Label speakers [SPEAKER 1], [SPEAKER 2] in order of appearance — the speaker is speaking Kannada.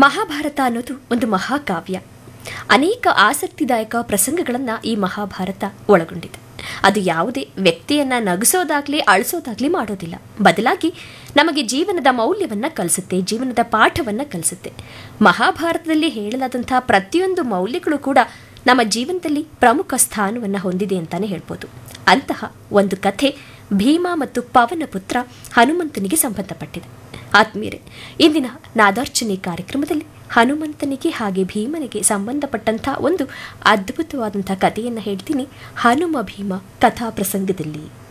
[SPEAKER 1] ಮಹಾಭಾರತ ಅನ್ನೋದು ಒಂದು ಮಹಾಕಾವ್ಯ ಅನೇಕ ಆಸಕ್ತಿದಾಯಕ ಪ್ರಸಂಗಗಳನ್ನು ಈ ಮಹಾಭಾರತ ಒಳಗೊಂಡಿದೆ ಅದು ಯಾವುದೇ ವ್ಯಕ್ತಿಯನ್ನ ನಗಿಸೋದಾಗ್ಲಿ ಅಳಿಸೋದಾಗ್ಲಿ ಮಾಡೋದಿಲ್ಲ ಬದಲಾಗಿ ನಮಗೆ ಜೀವನದ ಮೌಲ್ಯವನ್ನ ಕಲಿಸುತ್ತೆ ಜೀವನದ ಪಾಠವನ್ನ ಕಲಿಸುತ್ತೆ ಮಹಾಭಾರತದಲ್ಲಿ ಹೇಳಲಾದಂತಹ ಪ್ರತಿಯೊಂದು ಮೌಲ್ಯಗಳು ಕೂಡ ನಮ್ಮ ಜೀವನದಲ್ಲಿ ಪ್ರಮುಖ ಸ್ಥಾನವನ್ನು ಹೊಂದಿದೆ ಅಂತಾನೆ ಹೇಳ್ಬೋದು ಅಂತಹ ಒಂದು ಕಥೆ ಭೀಮ ಮತ್ತು ಪವನ ಪುತ್ರ ಹನುಮಂತನಿಗೆ ಸಂಬಂಧಪಟ್ಟಿದೆ ಆತ್ಮೀಯರೇ ಇಂದಿನ ನಾದಾರ್ಚನೆ ಕಾರ್ಯಕ್ರಮದಲ್ಲಿ ಹನುಮಂತನಿಗೆ ಹಾಗೆ ಭೀಮನಿಗೆ ಸಂಬಂಧಪಟ್ಟಂಥ ಒಂದು ಅದ್ಭುತವಾದಂಥ ಕಥೆಯನ್ನು ಹೇಳ್ತೀನಿ ಹನುಮ ಭೀಮ ಕಥಾ ಪ್ರಸಂಗದಲ್ಲಿ